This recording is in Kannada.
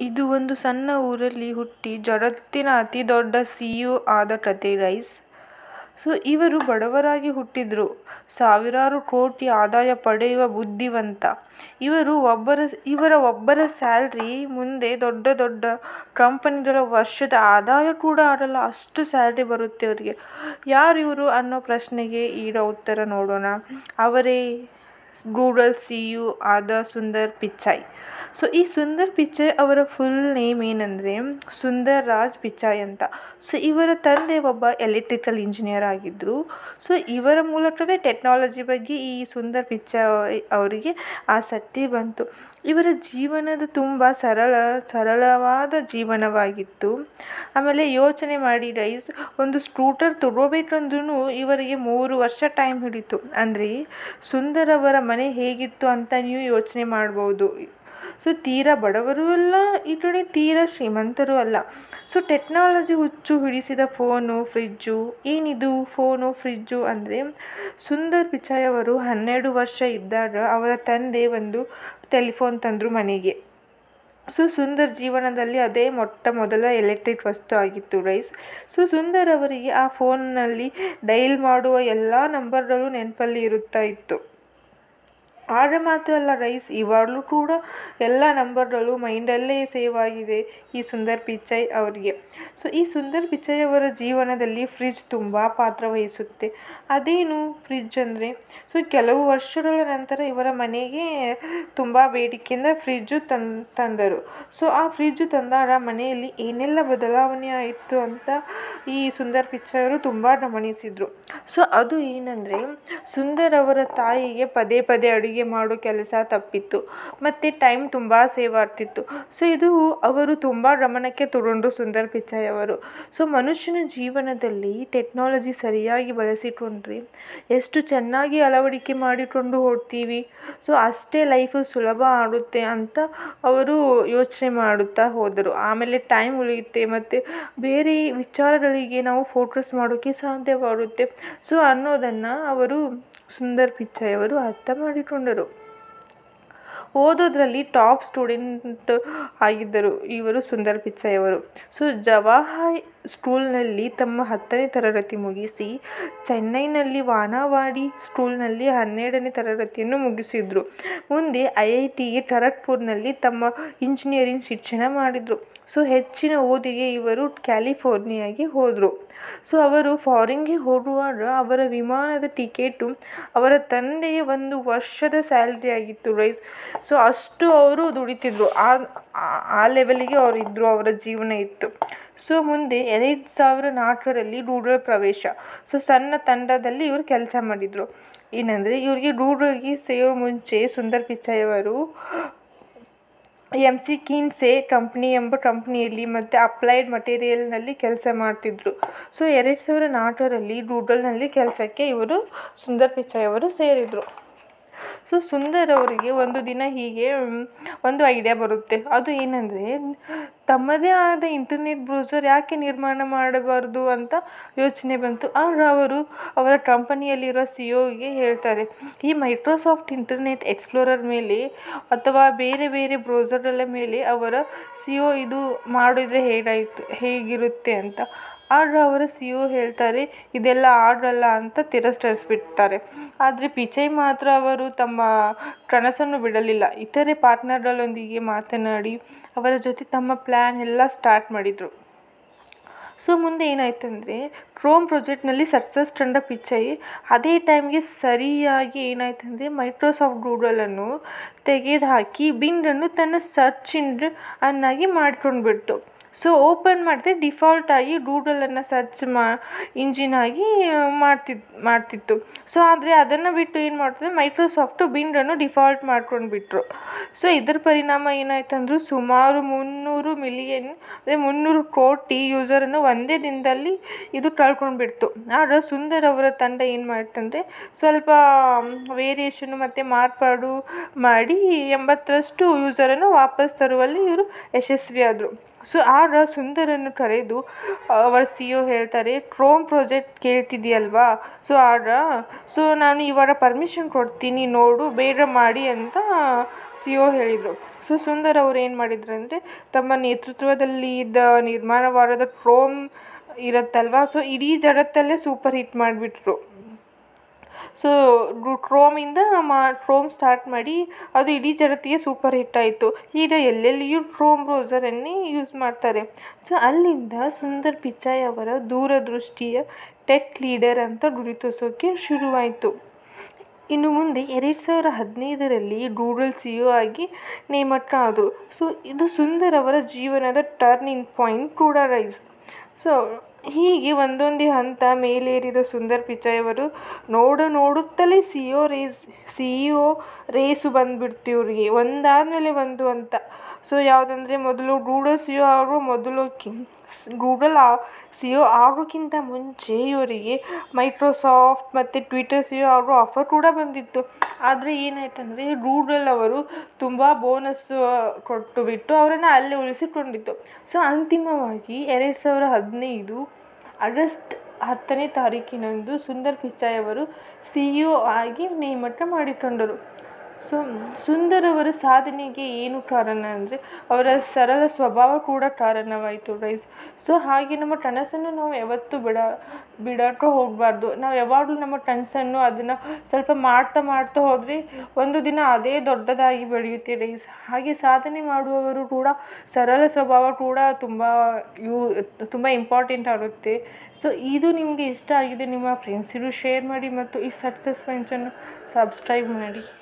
ಇದು ಒಂದು ಸಣ್ಣ ಊರಲ್ಲಿ ಹುಟ್ಟಿ ಜಗತ್ತಿನ ಅತಿದೊಡ್ಡ ಸಿ.ಇ.ಒ ಆದ ಕಥೆ ಗೈಸ್. ಸೊ ಇವರು ಬಡವರಾಗಿ ಹುಟ್ಟಿದ್ರು ಸಾವಿರಾರು ಕೋಟಿ ಆದಾಯ ಪಡೆಯುವ ಬುದ್ಧಿವಂತ. ಇವರ ಒಬ್ಬರ ಸ್ಯಾಲರಿ ಮುಂದೆ ದೊಡ್ಡ ದೊಡ್ಡ ಕಂಪನಿಗಳ ವರ್ಷದ ಆದಾಯ ಕೂಡ ಆಗಲ್ಲ ಅಷ್ಟು ಸ್ಯಾಲರಿ ಬರುತ್ತೆ ಇವರಿಗೆ. ಯಾರಿವರು ಅನ್ನೋ ಪ್ರಶ್ನೆಗೆ ಈಗ ಉತ್ತರ ನೋಡೋಣ. ಅವರೇ ಗೂಗಲ್ ಸಿ.ಇ.ಒ ಆದ ಸುಂದರ್ ಪಿಚಾಯ್. ಸೊ ಈ ಸುಂದರ್ ಪಿಚಾಯ್ ಅವರ ಫುಲ್ ನೇಮ್ ಏನಂದ್ರೆ ಸುಂದರ್ ರಾಜ್ ಪಿಚಾಯ್ ಅಂತ. ಸೊ ಇವರ ತಂದೆ ಒಬ್ಬ ಎಲೆಕ್ಟ್ರಿಕಲ್ ಇಂಜಿನಿಯರ್ ಆಗಿದ್ರು. ಸೊ ಇವರ ಮೂಲಕವೇ ಟೆಕ್ನಾಲಜಿ ಬಗ್ಗೆ ಈ ಸುಂದರ್ ಪಿಚಾಯ್ ಅವರಿಗೆ ಆಸಕ್ತಿ ಬಂತು. ಇವರ ಜೀವನ ತುಂಬಾ ಸರಳವಾದ ಜೀವನವಾಗಿತ್ತು. ಆಮೇಲೆ ಯೋಚನೆ ಮಾಡಿ ಗೈಸ್ ಒಂದು ಸ್ಕೂಟರ್ ತಗೋಬೇಕಂದ್ರೂನು ಇವರಿಗೆ ಮೂರು ವರ್ಷ ಟೈಮ್ ಹಿಡಿತು. ಅಂದ್ರೆ ಸುಂದರ್ ಅವರ ಮನೆ ಹೇಗಿತ್ತು ಅಂತ ನೀವು ಯೋಚನೆ ಮಾಡ್ಬೋದು. ಸೊ ತೀರಾ ಬಡವರೂ ಅಲ್ಲ ಈ ಕಡೆ ತೀರಾ ಶ್ರೀಮಂತರೂ ಅಲ್ಲ. ಸೊ ಟೆಕ್ನಾಲಜಿ ಹುಚ್ಚು ಹಿಡಿಸಿದ ಫೋನು, ಫ್ರಿಜ್ಜು ಏನಿದು ಫೋನು, ಫ್ರಿಜ್ಜು ಅಂದ್ರೆ ಸುಂದರ್ ಪಿಚಾಯ್ ಅವರು ಹನ್ನೆರಡು ವರ್ಷ ಇದ್ದಾಗ ಅವರ ತಂದೆ ಒಂದು ಟೆಲಿಫೋನ್ ತಂದ್ರು ಮನೆಗೆ. ಸೊ ಸುಂದರ್ ಜೀವನದಲ್ಲಿ ಅದೇ ಮೊಟ್ಟ ಮೊದಲ ಎಲೆಕ್ಟ್ರಿಕ್ ವಸ್ತು ಆಗಿತ್ತು ಗೈಸ್. ಸೊ ಸುಂದರ್ ಅವರಿಗೆ ಆ ಫೋನಿನಲ್ಲಿ ಡಯಲ್ ಮಾಡುವ ಎಲ್ಲಾ ನಂಬರ್ಗಳು ನೆನಪಲ್ಲಿ ಇರುತ್ತಾ ಇತ್ತು. ಆಗ ಮಾತ್ರ ಅಲ್ಲ ಗೈಸ್ ಇವಾಗ್ಲೂ ಕೂಡ ಎಲ್ಲಾ ನಂಬರ್ಗಳು ಮೈಂಡಲ್ಲೇ ಸೇವ್ ಆಗಿದೆ ಈ ಸುಂದರ್ ಪಿಚಾಯ್ ಅವರಿಗೆ. ಸೊ ಈ ಸುಂದರ್ ಪಿಚಾಯ್ ಅವರ ಜೀವನದಲ್ಲಿ ಫ್ರಿಜ್ ತುಂಬಾ ಪಾತ್ರ ವಹಿಸುತ್ತೆ. ಅದೇನು ಫ್ರಿಜ್ ಅಂದ್ರೆ ಸೊ ಕೆಲವು ವರ್ಷಗಳ ನಂತರ ಇವರ ಮನೆಗೆ ತುಂಬಾ ಬೇಡಿಕೆಯಿಂದ ಫ್ರಿಜ್ ತಂದರು. ಸೊ ಆ ಫ್ರಿಜ್ ತಂದಾಗ ಮನೆಯಲ್ಲಿ ಏನೆಲ್ಲ ಬದಲಾವಣೆ ಆಯ್ತು ಅಂತ ಈ ಸುಂದರ್ ಪಿಚಾಯ್ ಅವರು ತುಂಬಾ ಗಮನಿಸಿದ್ರು. ಸೊ ಅದು ಏನಂದ್ರೆ ಸುಂದರ್ ಅವರ ತಾಯಿಗೆ ಪದೇ ಪದೇ ಅಡುಗೆ ಮಾಡೋ ಕೆಲಸ ತಪ್ಪಿತ್ತು. ಮತ್ತೆ ಟೈಮ್ ತುಂಬಾ ಸೇವ್ ಆಗ್ತಿತ್ತು. ಸೊ ಇದು ಅವರು ತುಂಬಾ ಗಮನಕ್ಕೆ ತಗೊಂಡ್ರು ಸುಂದರ್ ಪಿಚಾಯ್ ಅವರು. ಸೊ ಮನುಷ್ಯನ ಜೀವನದಲ್ಲಿ ಟೆಕ್ನಾಲಜಿ ಸರಿಯಾಗಿ ಬಳಸಿಕೊಂಡ್ರೆ ಎಷ್ಟು ಚೆನ್ನಾಗಿ ಅಳವಡಿಕೆ ಮಾಡಿಕೊಂಡು ಹೋಗ್ತೀವಿ. ಸೊ ಅಷ್ಟೇ ಲೈಫ್ ಸುಲಭ ಆಗುತ್ತೆ ಅಂತ ಅವರು ಯೋಚನೆ ಮಾಡುತ್ತಾ ಹೋದರು. ಆಮೇಲೆ ಟೈಮ್ ಉಳಿಯುತ್ತೆ ಮತ್ತೆ ಬೇರೆ ವಿಚಾರಗಳಿಗೆ ನಾವು ಫೋಕಸ್ ಮಾಡೋಕೆ ಸಾಧ್ಯವಾಗುತ್ತೆ. ಸೊ ಅನ್ನೋದನ್ನ ಅವರು ಸುಂದರ್ ಪಿಚಾಯ್ ಅವರು ಅರ್ಥ ಮಾಡಿಕೊಂಡರು. ಓದೋದ್ರಲ್ಲಿ ಟಾಪ್ ಸ್ಟೂಡೆಂಟ್ ಆಗಿದ್ದರು ಇವರು ಸುಂದರ್ ಪಿಚಾಯ್ ಅವರು. ಸೊ ಜವಾಹರ್ ಸ್ಕೂಲ್ನಲ್ಲಿ ತಮ್ಮ ಹತ್ತನೇ ತರಗತಿ ಮುಗಿಸಿ ಚೆನ್ನೈನಲ್ಲಿ ವಾನವಾಡಿ ಸ್ಕೂಲ್ನಲ್ಲಿ ಹನ್ನೆರಡನೇ ತರಗತಿಯನ್ನು ಮುಗಿಸಿದ್ರು. ಮುಂದೆ ಐಐಟಿ ಖರಗ್ಪುರದಲ್ಲಿ ತಮ್ಮ ಇಂಜಿನಿಯರಿಂಗ್ ಶಿಕ್ಷಣ ಮಾಡಿದ್ರು. ಸೊ ಹೆಚ್ಚಿನ ಓದಿಗೆ ಇವರು ಕ್ಯಾಲಿಫೋರ್ನಿಯಾಗೆ ಹೋದ್ರು. ಸೊ ಅವರು ಫಾರಿನ್ಗೆ ಹೋಗುವಾಗ ಅವರ ವಿಮಾನದ ಟಿಕೆಟ್ ಅವರ ತಂದೆಯ ಒಂದು ವರ್ಷದ ಸ್ಯಾಲರಿ ಆಗಿತ್ತು ಗೈಸ್. ಸೊ ಅಷ್ಟು ಅವರು ದುಡಿತಿದ್ರು ಆ ಲೆವೆಲ್ಗೆ ಅವರು ಇದ್ರು ಅವರ ಜೀವನ ಇತ್ತು. ಸೊ ಮುಂದೆ ಎರಡು ಸಾವಿರದ ನಾಲ್ಕರಲ್ಲಿ ಗೂಗಲ್ ಪ್ರವೇಶ. ಸೊ ಸಣ್ಣ ತಂಡದಲ್ಲಿ ಇವರು ಕೆಲಸ ಮಾಡಿದ್ರು. ಏನಂದ್ರೆ ಇವರಿಗೆ ಗೂಗಲ್ಗೆ ಸೇರೋ ಮುಂಚೆ ಸುಂದರ್ ಪಿಚಾಯ್ ಅವರು ಮೆಕ್ಕಿನ್ಸೆ ಕಂಪನಿ ಎಂಬ ಕಂಪನಿಯಲ್ಲಿ ಮತ್ತೆ ಅಪ್ಲೈಡ್ ಮೆಟೀರಿಯಲ್ಸ್ ನಲ್ಲಿ ಕೆಲಸ ಮಾಡ್ತಿದ್ರು. ಸೊ ಎರಡು ಸಾವಿರದ ನಾಲ್ಕರಲ್ಲಿ ಗೂಗಲ್ ನಲ್ಲಿ ಕೆಲಸಕ್ಕೆ ಇವರು ಸುಂದರ್ ಪಿಚಾಯ್ ಅವರು ಸೇರಿದ್ರು. ಸೊ ಸುಂದರ್ ಅವರಿಗೆ ಒಂದು ದಿನ ಹೀಗೆ ಒಂದು ಐಡಿಯಾ ಬರುತ್ತೆ. ಅದು ಏನಂದ್ರೆ ತಮ್ಮದೇ ಆದ ಇಂಟರ್ನೆಟ್ ಬ್ರೌಸರ್ ಯಾಕೆ ನಿರ್ಮಾಣ ಮಾಡಬಾರದು ಅಂತ ಯೋಚನೆ ಬಂತು. ಆಗ ಅವರು ಅವರ ಕಂಪನಿಯಲ್ಲಿರುವ ಸಿ.ಇ.ಒ ಗೆ ಹೇಳ್ತಾರೆ ಈ ಮೈಕ್ರೋಸಾಫ್ಟ್ ಇಂಟರ್ನೆಟ್ ಎಕ್ಸ್ಪ್ಲೋರರ್ ಮೇಲೆ ಅಥವಾ ಬೇರೆ ಬೇರೆ ಬ್ರೌಸರ್ಗಳ ಮೇಲೆ ಅವರ ಸಿ.ಇ.ಒ ಇದು ಮಾಡಿದ್ರೆ ಹೇಗಿರುತ್ತೆ ಅಂತ. ಆಗ ಅವರ ಸಿ.ಇ.ಒ ಹೇಳ್ತಾರೆ ಇದೆಲ್ಲ ಆಗಲ್ಲ ಅಂತ ತಿರಸ್ಕರಿಸ್ಬಿಡ್ತಾರೆ. ಆದ್ರೆ ಪಿಚಾಯ್ ಮಾತ್ರ ಅವರು ತಮ್ಮ ಕನಸನ್ನು ಬಿಡಲಿಲ್ಲ. ಇತರೆ ಪಾರ್ಟ್ನರ್ಗಳೊಂದಿಗೆ ಮಾತನಾಡಿ ಅವರ ಜೊತೆ ತಮ್ಮ ಪ್ಲಾನ್ ಎಲ್ಲ ಸ್ಟಾರ್ಟ್ ಮಾಡಿದ್ರು. ಸೊ ಮುಂದೆ ಏನಾಯ್ತಂದ್ರೆ ಕ್ರೋಮ್ ಪ್ರಾಜೆಕ್ಟ್ ನಲ್ಲಿ ಸಕ್ಸಸ್ ಕಂಡ ಪಿಚಾಯ್ ಅದೇ ಟೈಮ್ಗೆ ಸರಿಯಾಗಿ ಏನಾಯ್ತಂದ್ರೆ ಮೈಕ್ರೋಸಾಫ್ಟ್ ಗೂಗಲ್ ಅನ್ನು ತೆಗೆದ್ಹಾಕಿ ಬಿಂಗ್ ಅನ್ನು ತನ್ನ ಸರ್ಚ್ ಇಂಜಿನ್ ಅನ್ನಾಗಿ ಮಾಡ್ಕೊಂಡ್ಬಿಡ್ತು. ಸೊ ಓಪನ್ ಮಾಡಿದ್ರೆ ಡಿಫಾಲ್ಟ್ ಆಗಿ ಗೂಗಲ್ ಅನ್ನ ಸರ್ಚ್ ಇಂಜಿನ್ ಆಗಿ ಮಾಡ್ತಿತ್ತು. ಸೊ ಆದ್ರೆ ಅದನ್ನ ಬಿಟ್ಟು ಏನ್ ಮಾಡ್ತು ಮೈಕ್ರೋಸಾಫ್ಟ್ ಬಿಂಗ್ ಅನ್ನು ಡಿಫಾಲ್ಟ್ ಮಾಡ್ಕೊಂಡ್ಬಿಟ್ರು. ಸೊ ಇದರ ಪರಿಣಾಮ ಏನಾಯ್ತಂದ್ರೆ ಸುಮಾರು ಮುನ್ನೂರು ಮಿಲಿಯನ್ ಅಂದ್ರೆ ಮುನ್ನೂರು ಕೋಟಿ ಯೂಸರ್ ಅನ್ನು ಒಂದೇ ದಿನದಲ್ಲಿ ಇದು ಕಳ್ಕೊಂಡ್ಬಿಡ್ತು. ಆಗ ಸುಂದರ್ ಅವರ ತಂಡ ಏನ್ ಮಾಡಿತಂದ್ರೆ ಸ್ವಲ್ಪ ವೇರಿಯೇಷನ್ ಮತ್ತೆ ಮಾರ್ಪಾಡು ಮಾಡಿ ಎಂಬತ್ತರಷ್ಟು ಯೂಸರ್ ಅನ್ನು ವಾಪಸ್ ತರುವಲ್ಲಿ ಇವರು ಯಶಸ್ವಿಯಾದ್ರು. ಸೊ ಆಗ ಸುಂದರನ್ನು ಕರೆದು ಅವರ ಸಿ ಇ ಒ ಹೇಳ್ತಾರೆ ಟ್ರೋನ್ ಪ್ರಾಜೆಕ್ಟ್ ಕೇಳ್ತಿದ್ದೀಯಲ್ವಾ ಸೊ ಆಗ ಸೊ ನಾನು ಇವಾಗ ಪರ್ಮಿಷನ್ ಕೊಡ್ತೀನಿ ನೋಡು ಬೇಗ ಮಾಡಿ ಅಂತ ಸಿ ಇ ಒ ಹೇಳಿದರು ಸೊ ಸುಂದರ್ ಅವ್ರು ಏನು ಮಾಡಿದ್ರು ಅಂದರೆ ತಮ್ಮ ನೇತೃತ್ವದಲ್ಲಿ ಇದ್ದ ನಿರ್ಮಾಣವಾದ ಟ್ರೋನ್ ಇರುತ್ತಲ್ವಾ ಸೊ ಇಡೀ ಜಗತ್ತಲ್ಲೇ ಸೂಪರ್ ಹಿಟ್ ಮಾಡಿಬಿಟ್ರು ಸೊ ಕ್ರೋಮಿಂದ ಮಾ ಕ್ರೋಮ್ ಸ್ಟಾರ್ಟ್ ಮಾಡಿ ಅದು ಇಡೀ ಜಗತ್ತಿಗೆ ಸೂಪರ್ ಹಿಟ್ ಆಯಿತು ಈಗ ಎಲ್ಲೆಲ್ಲಿಯೂ ಕ್ರೋಮ್ ಬ್ರೌಸರನ್ನೇ ಯೂಸ್ ಮಾಡ್ತಾರೆ ಸೊ ಅಲ್ಲಿಂದ ಸುಂದರ್ ಪಿಚಾಯ್ ಅವರ ದೂರದೃಷ್ಟಿಯ ಟೆಕ್ ಲೀಡರ್ ಅಂತ ಗುರುತಿಸೋಕ್ಕೆ ಶುರುವಾಯಿತು ಇನ್ನು ಮುಂದೆ ಎರಡು ಸಾವಿರ ಹದಿನೈದರಲ್ಲಿ ಗೂಗಲ್ ಸಿ ಇ ಒ ಆಗಿ ನೇಮಕ ಆದರು ಸೊ ಇದು ಸುಂದರ್ ಅವರ ಜೀವನದ ಟರ್ನಿಂಗ್ ಪಾಯಿಂಟ್ ಕೂಡ ರೈಸ್ ಸೊ ಹೀಗೆ ಒಂದೊಂದೇ ಹಂತ ಮೇಲೇರಿದ ಸುಂದರ್ ಪಿಚಾಯ್ ಅವರು ನೋಡ ನೋಡುತ್ತಲೇ C E O race C E O race ಬಂದುಬಿಡ್ತು ಇವರಿಗೆ ಒಂದಾದಮೇಲೆ ಒಂದು ಅಂತ ಸೊ ಯಾವುದಂದ್ರೆ ಮೊದಲು ಗೂಗಲ್ ಸಿ ಇ ಒ ಆಗುವ ಮೊದಲು ಕಿ ಗೂಗಲ್ ಸಿ ಇ ಒ ಆಗೋಕ್ಕಿಂತ ಮುಂಚೆ ಇವರಿಗೆ ಮೈಕ್ರೋಸಾಫ್ಟ್ ಮತ್ತು ಟ್ವಿಟರ್ ಸಿ ಇ ಒ ಆಗೋ ಆಫರ್ ಕೂಡ ಬಂದಿತ್ತು ಆದರೆ ಏನಾಯ್ತಂದರೆ ಗೂಗಲ್ ಅವರು ತುಂಬ ಬೋನಸ್ಸು ಕೊಟ್ಟು ಬಿಟ್ಟು ಅವರನ್ನು ಅಲ್ಲೇ ಉಳಿಸಿಕೊಂಡಿತ್ತು ಸೊ ಅಂತಿಮವಾಗಿ ಎರಡು ಸಾವಿರ ಹದಿನೈದು ಆಗಸ್ಟ್ ಹತ್ತನೇ ತಾರೀಕಿನಂದು ಸುಂದರ್ ಪಿಚಾಯ್ ಅವರು ಸಿ ಇ ಒ ಆಗಿ ನೇಮಕ ಮಾಡಿಕೊಂಡರು ಸೊ ಸುಂದರ್ ಅವರ ಸಾಧನೆಗೆ ಏನು ಕಾರಣ ಅಂದರೆ ಅವರ ಸರಳ ಸ್ವಭಾವ ಕೂಡ ಕಾರಣವಾಯಿತು ಗೈಸ್ ಸೊ ಹಾಗೆ ನಮ್ಮ ಕನಸನ್ನು ನಾವು ಯಾವತ್ತೂ ಬಿಡ ಬಿಡೋಕ್ಕೆ ಹೋಗಬಾರ್ದು ನಾವು ಯಾವಾಗಲೂ ನಮ್ಮ ಕನಸನ್ನು ಅದನ್ನು ಸ್ವಲ್ಪ ಮಾಡ್ತಾ ಮಾಡ್ತಾ ಹೋದರೆ ಒಂದು ದಿನ ಅದೇ ದೊಡ್ಡದಾಗಿ ಬೆಳೆಯುತ್ತೆ ಗೈಸ್ ಹಾಗೆ ಸಾಧನೆ ಮಾಡುವವರು ಕೂಡ ಸರಳ ಸ್ವಭಾವ ಕೂಡ ತುಂಬ ಯೂ ತುಂಬ ಇಂಪಾರ್ಟೆಂಟ್ ಆಗುತ್ತೆ ಸೊ ಇದು ನಿಮಗೆ ಇಷ್ಟ ಆಗಿದೆ ನಿಮ್ಮ ಫ್ರೆಂಡ್ಸಿಗೂ ಶೇರ್ ಮಾಡಿ ಮತ್ತು ಈ ಸಕ್ಸಸ್ ಫ್ರೆಂಡ್ಸನ್ನು ಸಬ್ಸ್ಕ್ರೈಬ್ ಮಾಡಿ